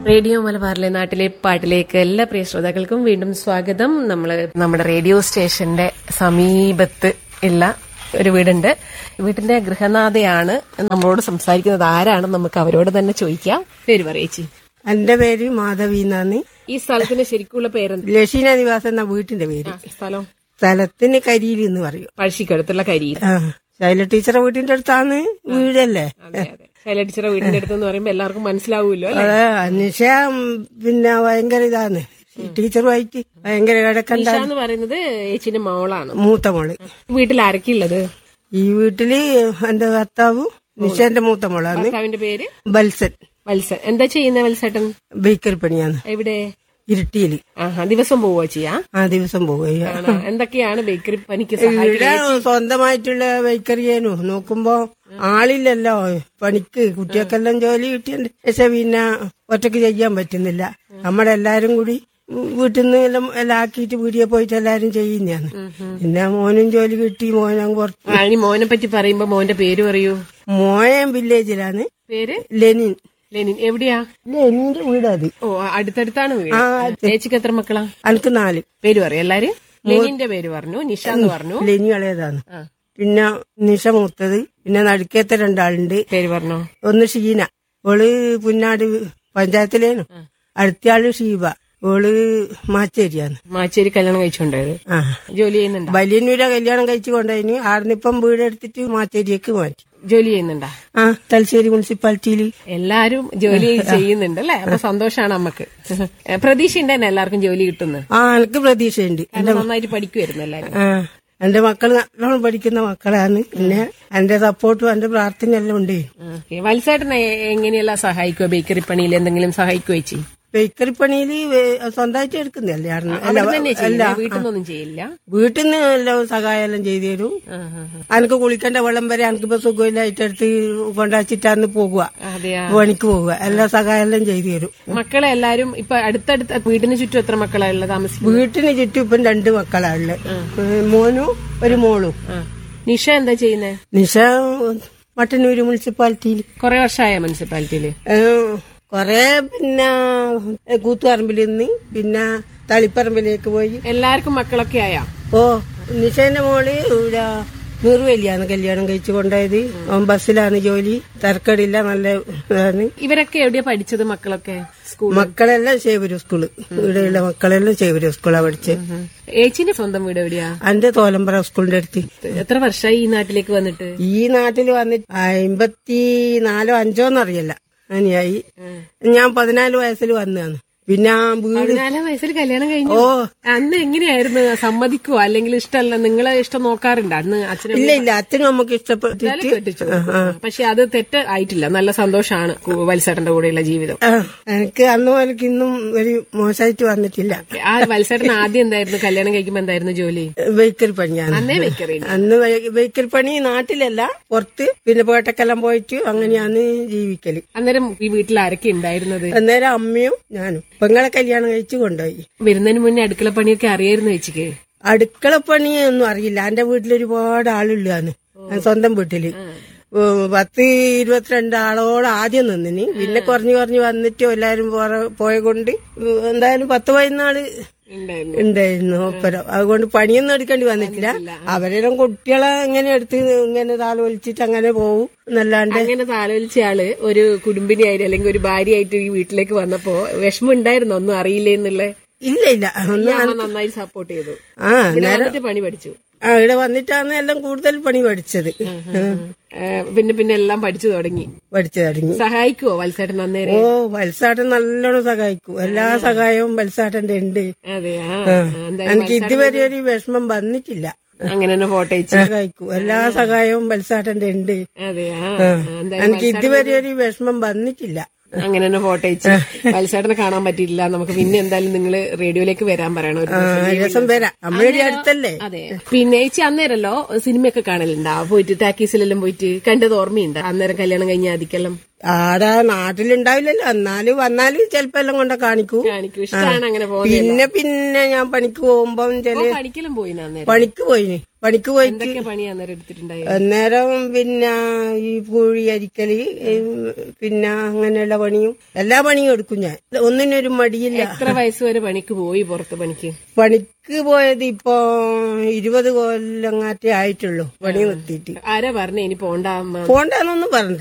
Radio മലബാറിലെ നാട്ടിലെ പാട്ടിലേക്ക് എല്ലാ പ്രിയ ശ്രോതാക്കൾക്കും വീണ്ടും സ്വാഗതം നമ്മൾ നമ്മുടെ റേഡിയോ സ്റ്റേഷന്റെ സമീപത്ത് ഉള്ള ഒരു വീടുണ്ട് വീട്ടിന്റെ ഗൃഹനാഥയാണ് നമ്മളോട് സംസാരിക്കുന്നത് ആരാണെന്ന് നമുക്ക് അവരോട് തന്നെ ചോദിക്കാം പേര് പറയേച്ചി എന്റെ പേര് മാധവി എന്നാണ് ഈ സ്ഥലത്തിന്റെ ശരിക്കുള്ള പേരെന്ത് ലക്ഷീന നിവാസം എന്ന വീട്ടിന്റെ പേര് സ്ഥലം സ്ഥലത്തിന് കരിയിൽ എന്ന് പറയും പഴശ്ശിക്കടുത്തുള്ള കരി ആ ശൈല ടീച്ചറെ വീട്ടിന്റെ അടുത്താണ് വീടല്ലേ അതെ അതെ ശൈല ടീച്ചറെ വീടിന്റെ അടുത്ത് എന്ന് പറയുമ്പോ എല്ലാവർക്കും മനസ്സിലാവുമല്ലോ അല്ലെ അതെ അന്വേഷ പിന്നെ ഭയങ്കര ഇതാണ് ടീച്ചറുമായിട്ട് ഭയങ്കര കിടക്കണ്ട നിഷ എന്ന് പറയുന്നത് ഏച്ചിന്റെ മോളാണ് മൂത്ത മോള് വീട്ടിൽ ആരൊക്കെയുള്ളത് ഈ വീട്ടില് എന്റെ ഭർത്താവും നിഷന്റെ മൂത്ത മോളാണ് ഭർത്താവിന്റെ പേര് ബൽസൻ വത്സൻ എന്താ ചെയ്യുന്ന വത്സേട്ടൻ ബേക്കറി പണിയാണ് എവിടെ ഇരുട്ടിയില് ആഹാ ദിവസം പോവുക ചെയ്യാ ആ ദിവസം പോവുക ആണോ? എന്തൊക്കെയാണ് ബേക്കറി പണിക്ക് സഹായിക്കുന്നത് ഇവിടെ സ്വന്തമായിട്ടുള്ള ബേക്കറിയേനു നോക്കുമ്പോ ആളില്ലല്ലോ പണിക്ക് കുട്ടികൾക്കെല്ലാം ജോലി കിട്ടിയതിന്റെ പക്ഷെ പിന്നെ ഒറ്റക്ക് ചെയ്യാൻ പറ്റുന്നില്ല നമ്മുടെ എല്ലാരും കൂടി വീട്ടിൽ നിന്ന് എല്ലാം എല്ലാം ആക്കിയിട്ട് വീടിയെ പോയിട്ട് എല്ലാരും ചെയ്യുന്നതാണ് പിന്നെ മോനും ജോലി കിട്ടി മോനും പുറത്ത് ആ, ഇനി മോനെ പറ്റി പറയുമ്പോ മോന്റെ പേര് പറയൂ മോയൻ വില്ലേജിലാണ് പേര് ലെനിൻ ലെനിൻ എവിടെയാ ലെനിന്റെ വീടത് ഓ അടുത്തടുത്താണ് വീട് ചേച്ചിക്ക് എത്ര മക്കളാ എനിക്ക് നാല് പേര് പറയും എല്ലാരും ലെനിന്റെ പേര് പറഞ്ഞു നിഷ എന്ന് പറഞ്ഞു ലെനി ഇളയതാണ് ആ, പിന്നെ നിഷ മൂത്തത് പിന്നെ നടുക്കത്തെ രണ്ടാളുണ്ട് പേര് പറഞ്ഞോ ഒന്ന് ഷീന ഓള് പുന്നാട് പഞ്ചായത്തിലേനു അടുത്തയാള് ഷീബ ഓള് മാച്ചേരിയാണ് മാച്ചേരി കല്യാണം കഴിച്ചുകൊണ്ടായത് ആ ജോലി ചെയ്യുന്നുണ്ടോ വലിയന്നൂര കല്യാണം കഴിച്ചു കൊണ്ടതിന് ആടിനിപ്പം വീടെടുത്തിട്ട് മാച്ചേരിയേക്ക് മാറ്റി ജോലി ചെയ്യുന്നുണ്ടാ ആ തലശ്ശേരി മുനിസിപ്പാലിറ്റിയിൽ എല്ലാരും ജോലി ചെയ്യുന്നുണ്ട് അല്ലേ അപ്പൊ സന്തോഷാണ് നമ്മക്ക് പ്രതീക്ഷ ഉണ്ടെന്നെ എല്ലാവർക്കും ജോലി കിട്ടുന്നു ആ എനിക്ക് പ്രതീക്ഷയുണ്ട് കാരണം നന്നായിട്ട് പഠിക്കുമായിരുന്നു എല്ലാരും ആ എന്റെ മക്കൾ നല്ലോണം പഠിക്കുന്ന മക്കളാണ് പിന്നെ എന്റെ സപ്പോർട്ടും എന്റെ പ്രാർത്ഥനയെല്ലാം ഉണ്ട് ഓക്കേ. വത്സേട്ടനെ എങ്ങനെയെല്ലാം സഹായിക്കുവോ ബേക്കറി പണിയിൽ എന്തെങ്കിലും സഹായിക്കുവോ ചേച്ചി ബേക്കറി പണിയിൽ സ്വന്തമായിട്ട് എടുക്കുന്നല്ലേ ആടുന്ന്. അല്ല അവിടെ തന്നെ ചെയ്യില്ല വീട്ടിൽ നിന്നൊന്നും ചെയ്യില്ല വീട്ടിൽ നിന്ന് എല്ലാം സഹായം എല്ലാം ചെയ്തു തരും ആ, ആ, ആ. അനക്ക് കുളിക്കേണ്ട വെള്ളം വരെ എനിക്കിപ്പോ സുഖമില്ലായിട്ട് എടുത്ത് കൊണ്ടാച്ചിട്ടാന്ന് പോകുക അതെയാ പണിക്ക് പോവുക എല്ലാ സഹായം എല്ലാം ചെയ്തു തരും മക്കളെ എല്ലാരും ഇപ്പൊ അടുത്തടുത്ത വീടിന് ചുറ്റും എത്ര മക്കളാ ഉള്ളത് താമസിക്കുന്നത് വീട്ടിന് ചുറ്റും ഇപ്പം രണ്ട് മക്കളാണ് മോനും ഒരു മോളും ആ. നിഷ എന്താ ചെയ്യുന്നേ നിഷ മട്ടന്നൂര് മുനിസിപ്പാലിറ്റിയിൽ കൊറേ വർഷമായ മുനിസിപ്പാലിറ്റിയില് കൊറേ പിന്നെ കൂത്തുപറമ്പിൽ നിന്ന് പിന്നെ തളിപ്പറമ്പിലേക്ക് പോയി എല്ലാവർക്കും മക്കളൊക്കെ ആയാ ഓ നിഷേന്റെ മോള് ഇവിടെ നൂറുവല്ലിയാണ് കല്യാണം കഴിച്ചു കൊണ്ടായത് അവൻ ബസ്സിലാണ് ജോലി തരക്കടില്ല നല്ല ഇതാണ് ഇവരൊക്കെ എവിടെയാ പഠിച്ചത് മക്കളൊക്കെ സ്കൂൾ മക്കളെല്ലാം ശേവരു സ്കൂള് ഇവിടെയുള്ള മക്കളെല്ലാം ശേവരു സ്കൂളാ പഠിച്ചത് ഏച്ചിന്റെ സ്വന്തം വീട് എവിടെയാ എന്റെ തോലമ്പറ സ്കൂളിന്റെ അടുത്ത് എത്ര വർഷമായി ഈ നാട്ടിലേക്ക് വന്നിട്ട് ഈ നാട്ടിൽ വന്നിട്ട് അമ്പത്തി നാലോ അഞ്ചോന്നറിയില്ല അങ്ങനെയായി ഞാൻ പതിനാല് വയസ്സിൽ വന്നതാണ് പിന്നെ ആ വീട് പതിനാലാം വയസ്സിൽ കല്യാണം കഴിഞ്ഞു ഓ അന്ന് എങ്ങനെയായിരുന്നു സമ്മതിക്കുവോ അല്ലെങ്കിൽ ഇഷ്ടമല്ല നിങ്ങളെ ഇഷ്ടം നോക്കാറുണ്ട് അന്ന് അച്ഛനും ഇല്ല ഇല്ല അച്ഛനും അമ്മക്ക് ഇഷ്ടപ്പെട്ടിട്ട് കെട്ടിച്ചു പക്ഷെ അത് തെറ്റ് ആയിട്ടില്ല നല്ല സന്തോഷമാണ് വത്സേട്ടന്റെ കൂടെയുള്ള ജീവിതം ആ, എനിക്ക് അന്ന് എനിക്ക് ഇന്നും ഒരു മോശമായിട്ട് വന്നിട്ടില്ല ആ വത്സേട്ടൻ ആദ്യം എന്തായിരുന്നു കല്യാണം കഴിക്കുമ്പോ എന്തായിരുന്നു ജോലി ബേക്കറി പണിയാണ് അന്നേ വെക്കറി അന്ന് വെ- ബേക്കറി പണി നാട്ടിലല്ല പുറത്ത് പിന്നെ പേട്ടക്കെല്ലാം പോയിട്ട് അങ്ങനെയാണ് ജീവിക്കല് അന്നേരം ഈ വീട്ടിൽ ആരൊക്കെ ഉണ്ടായിരുന്നത് അന്നേരം അമ്മയും ഞാനും പെങ്ങളെ കല്യാണം കഴിച്ചു കൊണ്ടുപോയി വരുന്നതിന് മുന്നേ അടുക്കള പണിയൊക്കെ അറിയായിരുന്നു വെച്ചിക്ക് അടുക്കള പണിയൊന്നും അറിയില്ല എന്റെ വീട്ടിൽ ഒരുപാട് ആളുള്ളതാണ് സ്വന്തം വീട്ടില് ഉം, പത്ത് ഇരുപത്തിരണ്ട് ആളോളം ആദ്യം നിന്നിന് പിന്നെ കുറഞ്ഞു കുറഞ്ഞു വന്നിട്ട് എല്ലാരും പോറ- പോയ കൊണ്ട് എന്തായാലും പത്ത് പതിനാള് ഉണ്ടായിരുന്നു ഉണ്ടായിരുന്നു ഒപ്പരം അതുകൊണ്ട് പണിയൊന്നും എടുക്കേണ്ടി വന്നിട്ടില്ല അവരെല്ലാം കുട്ടികളെ ഇങ്ങനെ എടുത്ത് ഇങ്ങനെ താലോലിച്ചിട്ട് അങ്ങനെ പോവും എന്നല്ലാണ്ട് അങ്ങനെ താലോലിച്ച ആള് ഒരു കുടുംബിനിയായിട്ട് അല്ലെങ്കിൽ ഒരു ഭാര്യയായിട്ട് ഈ വീട്ടിലേക്ക് വന്നപ്പോ വിഷമം ഉണ്ടായിരുന്നു ഒന്നും അറിയില്ലേ എന്നുള്ള ഇല്ല ഇല്ല ഒന്നും അമ്മ നന്നായി സപ്പോർട്ട് ചെയ്തു ആ ഇവിടെ വന്നിട്ട് പണി പഠിച്ചു ആ, ഇവിടെ വന്നിട്ടാണ് എല്ലാം കൂടുതൽ പണി പഠിച്ചത് ഏ, പിന്നെ പിന്നെ എല്ലാം പഠിച്ചു തുടങ്ങി പഠിച്ചു തുടങ്ങി സഹായിക്കുവോ വത്സേട്ടൻ അന്നേരം ഓ വത്സാട്ടൻ നല്ലോണം സഹായിക്കും എല്ലാ സഹായവും വത്സാട്ടന്റെ ഉണ്ട് അതെ ആ എന്തായാലും എനിക്ക് ഇതുവരെ ഒരു വിഷമം വന്നിട്ടില്ല അങ്ങനെ തന്നെ ഫോട്ടോ അയച്ചു സഹായിക്കും എല്ലാ സഹായവും വത്സാട്ടന്റെ ഉണ്ട് അതെ ആ എന്തായാലും എനിക്ക് ഇതുവരെ ഒരു വിഷമം വന്നിട്ടില്ല അങ്ങനെ തന്നെ ഫോട്ടോ അയച്ചു വത്സേട്ടനെ കാണാൻ പറ്റിയില്ല നമുക്ക് പിന്നെ എന്തായാലും നിങ്ങള് റേഡിയോയിലേക്ക് വരാൻ പറയണം ഒരു ആ, ദിവസം. രസം വരാം നമ്മളുടെ അടുത്തല്ലേ അതെ പിന്നെ ചേച്ചി അന്നേരല്ലോ സിനിമയൊക്കെ കാണലുണ്ടാ പോയിട്ട് ടാക്കീസിലെല്ലാം പോയിട്ട് കണ്ടത് ഓർമ്മയുണ്ട് അന്നേരം കല്യാണം കഴിഞ്ഞ ആദിക്കെല്ലാം ആടെ നാട്ടിലുണ്ടാവില്ലല്ലോ എന്നാലും വന്നാലും ചിലപ്പോ എല്ലാം കൊണ്ട കാണിക്കൂ കാണിക്കും ഇഷ്ടമാണ് അങ്ങനെ പോകുന്നത് പിന്നെ പിന്നെ ഞാൻ പണിക്ക് പോകുമ്പം ചില പഠിക്കലും പോയി അന്നേരം പണിക്ക് പോയിന് പണിക്ക് പോയിട്ട് എന്തൊക്കെ പണി അന്നേരം എടുത്തിട്ടുണ്ടായി അന്നേരം പിന്നെ ഈ പൂഴി അരിക്കല് ഈ പിന്നെ അങ്ങനെയുള്ള പണിയും എല്ലാ പണിയും എടുക്കും ഞാൻ ഒന്നിനൊരു മടിയില്ല എത്ര വയസ്സ് വരെ പണിക്ക് പോയി പുറത്ത് പണിക്ക് പണിക്ക് പോയത് ഇപ്പൊ ഇരുപത് കൊല്ലങ്ങാറ്റേ ആയിട്ടുള്ളൂ പണി നിർത്തിയിട്ട് ആരാ പറഞ്ഞേ ഇനി പോണ്ട അമ്മ പോണ്ടെന്നൊന്നും പറഞ്ഞു